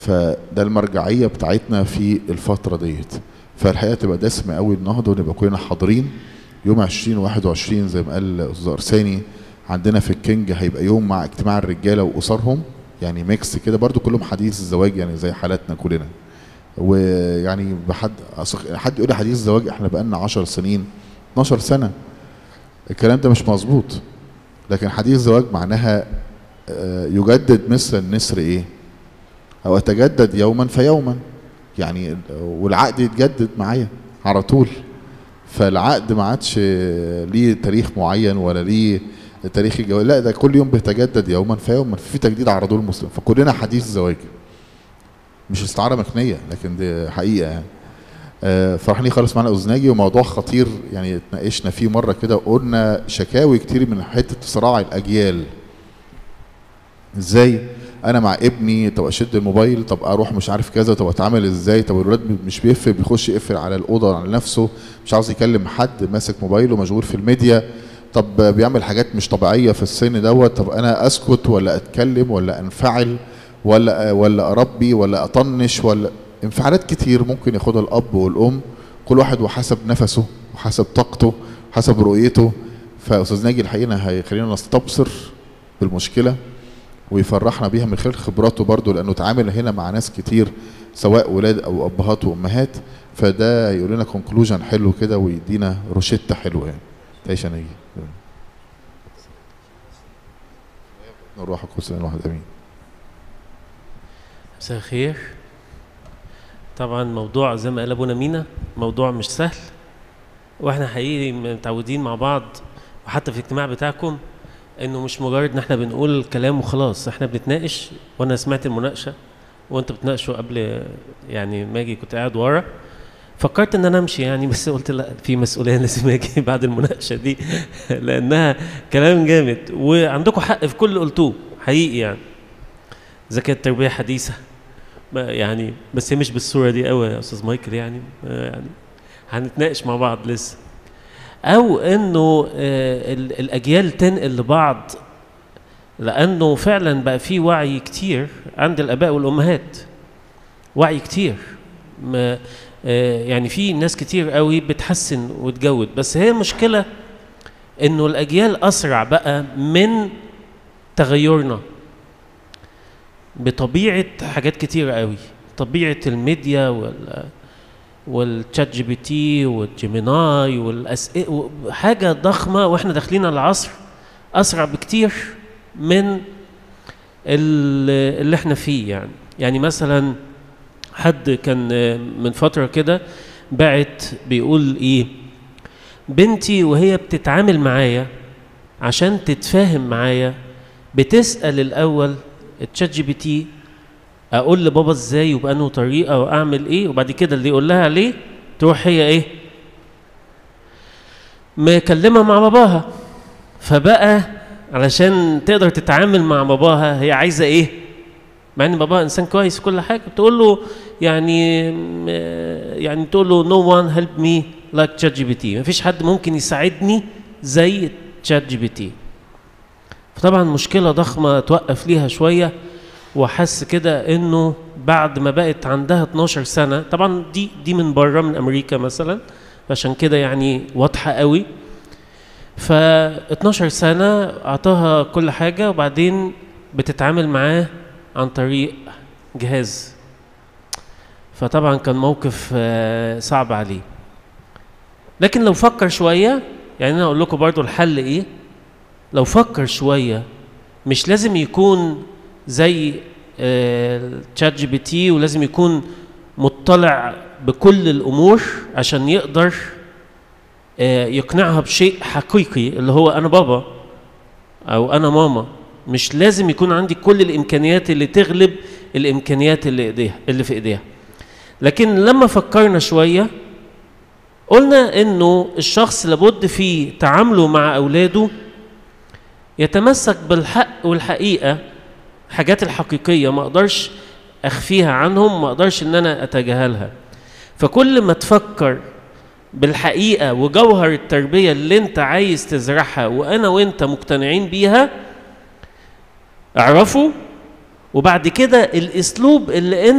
فده المرجعيه بتاعتنا في الفتره ديت فالحقيقه تبقى دسمه قوي النهضه ونبقى كلنا حاضرين يوم 20 21 زي ما قال الاستاذ ارساني عندنا في الكينج هيبقى يوم مع اجتماع الرجاله واسرهم يعني ميكس كده برضو كلهم حديث الزواج يعني زي حالاتنا كلنا ويعني بحد أصخ- حد يقول لي حديث الزواج احنا بقالنا 10 سنين 12 سنه الكلام ده مش مظبوط لكن حديث الزواج معناها آه، يجدد مثل النسر ايه او اتجدد يوما فيوما يعني والعقد يتجدد معايا على طول فالعقد ما عادش ليه تاريخ معين ولا ليه تاريخ الجواز لا ده كل يوم بيتجدد يوما فيوما في تجديد على طول المسلم فكلنا حديث زواج مش استعاره مكنيه لكن دي حقيقه يعني آه، فرحانين خالص معانا اوزناجي وموضوع خطير يعني اتناقشنا فيه مره كده وقلنا شكاوي كتير من حته صراع الاجيال ازاي انا مع ابني طب اشد الموبايل طب اروح مش عارف كذا طب اتعامل ازاي طب الولاد مش بيقفل بيخش يقفل على الاوضه على نفسه مش عاوز يكلم حد ماسك موبايله مشغول في الميديا طب بيعمل حاجات مش طبيعيه في السن دوت طب انا اسكت ولا اتكلم ولا انفعل ولا ولا اربي ولا اطنش ولا انفعالات كتير ممكن ياخدها الاب والام كل واحد وحسب نفسه وحسب طاقته وحسب رؤيته فاستاذ ناجي الحقيقه هيخلينا نستبصر بالمشكله ويفرحنا بيها من خلال خبراته برضه لانه اتعامل هنا مع ناس كتير سواء ولاد او ابهات وامهات فده يقول لنا كونكلوجن حلو كده ويدينا روشته حلوه يعني تعيش يا ناجي نروح القدس الواحد امين مساء الخير طبعا موضوع زي ما قال ابونا مينا موضوع مش سهل واحنا حقيقي متعودين مع بعض وحتى في الاجتماع بتاعكم انه مش مجرد ان احنا بنقول كلام وخلاص احنا بنتناقش وانا سمعت المناقشه وانت بتناقشوا قبل يعني ما اجي كنت قاعد ورا فكرت ان انا امشي يعني بس قلت لا في مسؤوليه لازم اجي بعد المناقشه دي لانها كلام جامد وعندكم حق في كل اللي قلتوه حقيقي يعني اذا كانت تربيه حديثه ما يعني بس هي مش بالصوره دي قوي يا استاذ مايكل يعني آه يعني هنتناقش مع بعض لسه او انه آه ال- الاجيال تنقل لبعض لانه فعلا بقى في وعي كتير عند الاباء والامهات وعي كتير ما آه يعني في ناس كتير قوي بتحسن وتجود بس هي المشكله انه الاجيال اسرع بقى من تغيرنا بطبيعه حاجات كتيره قوي طبيعه الميديا وال والتشات جي بي تي والجيميناي والاسئله حاجه ضخمه واحنا داخلين على العصر اسرع بكتير من ال- اللي احنا فيه يعني يعني مثلا حد كان من فتره كده بعت بيقول ايه بنتي وهي بتتعامل معايا عشان تتفاهم معايا بتسال الاول التشات جي بي تي اقول لبابا ازاي وبانه طريقه واعمل ايه وبعد كده اللي يقول لها عليه تروح هي ايه مكلمه مع باباها فبقى علشان تقدر تتعامل مع باباها هي عايزه ايه مع ان باباها انسان كويس في كل حاجه تقول له يعني م- يعني تقول له نو وان هيلب مي لايك تشات جي بي تي مفيش حد ممكن يساعدني زي تشات جي بي تي فطبعا مشكله ضخمه توقف ليها شويه وحس كده انه بعد ما بقت عندها 12 سنه طبعا دي دي من بره من امريكا مثلا عشان كده يعني واضحه قوي ف 12 سنه اعطاها كل حاجه وبعدين بتتعامل معاه عن طريق جهاز فطبعا كان موقف آه، صعب عليه لكن لو فكر شويه يعني انا اقول لكم برضو الحل ايه لو فكر شويه مش لازم يكون زي التشات جي بي تي ولازم يكون مطلع بكل الامور عشان يقدر آه، يقنعها بشيء حقيقي اللي هو انا بابا او انا ماما مش لازم يكون عندي كل الامكانيات اللي تغلب الامكانيات اللي ايديها اللي في ايديها لكن لما فكرنا شويه قلنا انه الشخص لابد في تعامله مع اولاده يتمسك بالحق والحقيقه الحاجات الحقيقيه ما اقدرش اخفيها عنهم ما اقدرش ان انا اتجاهلها فكل ما تفكر بالحقيقه وجوهر التربيه اللي انت عايز تزرعها وانا وانت مقتنعين بيها اعرفه وبعد كده الاسلوب اللي